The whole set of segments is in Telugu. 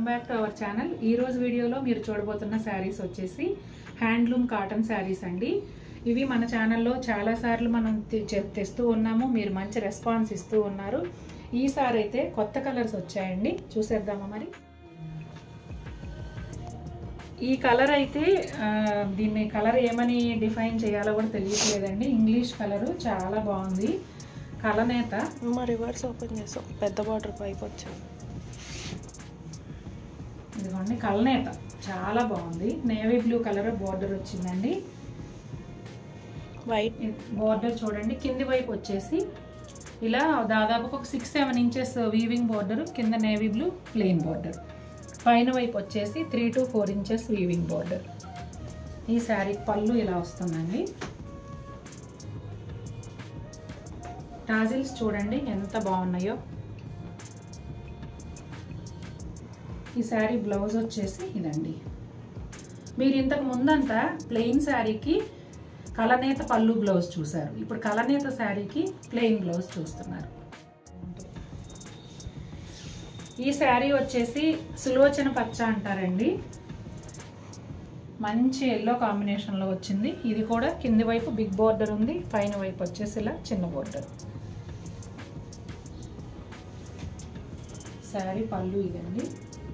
బ్యాక్ టు అవర్ ఛానల్ ఈ రోజు వీడియోలో మీరు చూడబోతున్న శారీస్ వచ్చేసి హ్యాండ్లూమ్ కాటన్ శారీస్ అండి ఇవి మన ఛానల్లో చాలాసార్లు మనం తె- చె- తెస్తూ ఉన్నాము మీరు మంచి రెస్పాన్స్ ఇస్తూ ఉన్నారు ఈసారి అయితే కొత్త కలర్స్ వచ్చాయండి చూసేద్దామా మరి ఈ కలర్ అయితే ఆ, దీన్ని కలర్ ఏమని డిఫైన్ చేయాలో కూడా తెలియట్లేదండి ఇంగ్లీష్ కలరు చాలా బాగుంది కలనేత మా రివర్స్ ఓపెన్ చేసాం పెద్ద బార్డర్ పైపు వచ్చింది ఇదిగోండి కలనేత చాలా బాగుంది నేవీ బ్లూ కలర్ బోర్డర్ వచ్చిందండి వైట్ బోర్డర్ చూడండి కింది వైపు వచ్చేసి ఇలా దాదాపు ఒక six seven inches weaving border కింద నేవీ బ్లూ ప్లెయిన్ బోర్డర్ పైన వైపు వచ్చేసి three to four inches weaving border ఈ శారీ పళ్ళు ఇలా వస్తుందండి టాజిల్స్ చూడండి ఎంత బాగున్నాయో ఈ శారీ బ్లౌజ్ వచ్చేసి ఇదండి మీరు ఇంతకు ముందంతా ప్లెయిన్ శారీకి కలనేత పళ్ళు బ్లౌజ్ చూసారు ఇప్పుడు కలనేత శారీకి ప్లెయిన్ బ్లౌజ్ చూస్తున్నారు ఈ శారీ వచ్చేసి సులోచన పచ్చ అంటారండి మంచి ఎల్లో కాంబినేషన్లో వచ్చింది ఇది కూడా కింది వైపు బిగ్ బోర్డర్ ఉంది పైన వైపు వచ్చేసి ఇలా చిన్న బోర్డర్ శారీ పళ్ళు ఇదండి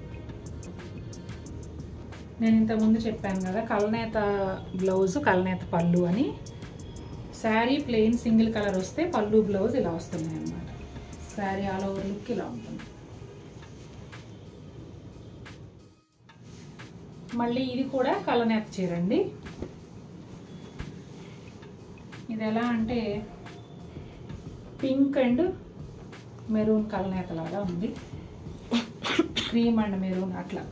నేను ఇంతకుముందు చెప్పాను కదా కలనేత బ్లౌజ్ కలనేత పళ్ళు అని శారీ ప్లెయిన్ సింగిల్ కలర్ వస్తే పళ్ళు బ్లౌజ్ ఇలా వస్తున్నాయి అన్నమాట శారీ ఆల్ ఓవర్ లుక్ ఇలా ఉంటుంది మళ్ళీ ఇది కూడా కలనేత చీర అండి ఇది ఎలా అంటే పింక్ అండ్ మెరూన్ కలనేత లాగా ఉంది క్రీమ్ అండ్ మెరూన్ అట్లా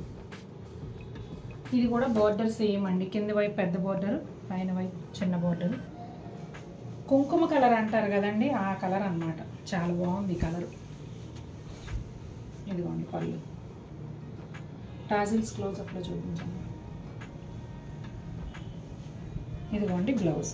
ఇది కూడా బార్డర్ సేమ్ అండి కింద వైపు పెద్ద బార్డర్ పైన వైపు చిన్న బార్డర్ కుంకుమ కలర్ అంటారు కదండి ఆ కలర్ అన్నమాట చాలా బాగుంది ఈ కలర్ ఇదిగోండి పళ్ళు టాజిల్స్ క్లోజ్అప్లో చూపించండి ఇదిగోండి బ్లౌజ్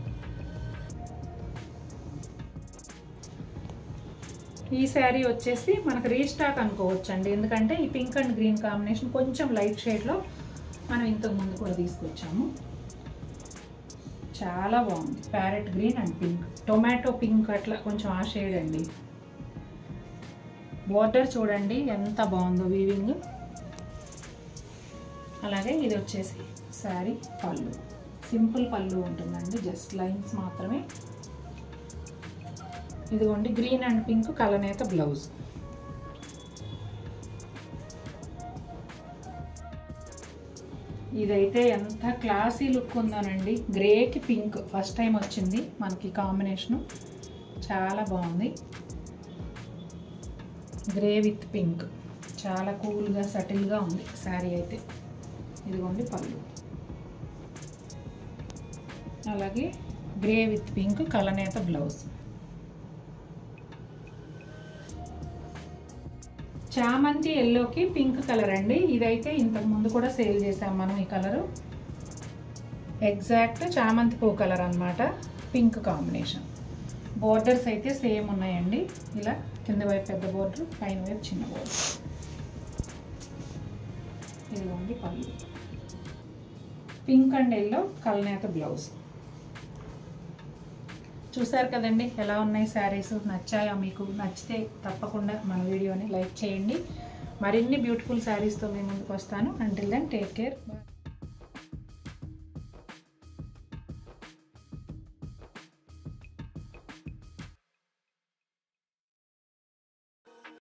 ఈ శారీ వచ్చేసి మనకు రీస్టాక్ అనుకోవచ్చు అండి ఎందుకంటే ఈ పింక్ అండ్ గ్రీన్ కాంబినేషన్ కొంచెం లైట్ షేడ్లో మనం ఇంతకు ముందు కూడా తీసుకొచ్చాము చాలా బాగుంది parrot green and pink tomato pink అట్లా కొంచెం ఆ షేడ్ అండి బార్డర్ చూడండి ఎంత బాగుందో వీవింగ్ అలాగే ఇది వచ్చేసి శారీ పళ్ళు సింపుల్ పళ్ళు ఉంటుందండి జస్ట్ లైన్స్ మాత్రమే ఇదిగోండి గ్రీన్ అండ్ పింక్ కలనేత బ్లౌజ్ ఇదైతే ఎంత క్లాసీ లుక్ ఉందోనండి గ్రేకి పింక్ ఫస్ట్ టైం వచ్చింది మనకి కాంబినేషను చాలా బాగుంది గ్రే విత్ పింక్ చాలా కూల్గా సటిల్గా ఉంది శారీ అయితే ఇదిగోండి పళ్ళు అలాగే గ్రే విత్ పింక్ కలనేత బ్లౌజ్ చామంతి ఎల్లోకి పింక్ కలర్ అండి ఇదైతే ఇంతకు ముందు కూడా సేల్ చేసాం మనం ఈ కలరు ఎగ్జాక్ట్ చామంతి పువ్వు కలర్ అన్నమాట పింక్ కాంబినేషన్ బోర్డర్స్ అయితే సేమ్ ఉన్నాయండి ఇలా కింద వైపు పెద్ద బోర్డర్ పైన వైపు చిన్న బోర్డర్ ఇదిగోండి పళ్ళు పింక్ అండ్ ఎల్లో కలనేత బ్లౌజ్ చూసారు కదండి ఎలా ఉన్నాయి శారీస్ నచ్చాయా మీకు నచ్చితే తప్పకుండా మన వీడియోని లైక్ చేయండి మరిన్ని బ్యూటిఫుల్ శారీస్తో మేము ముందుకు వస్తాను until then take care bye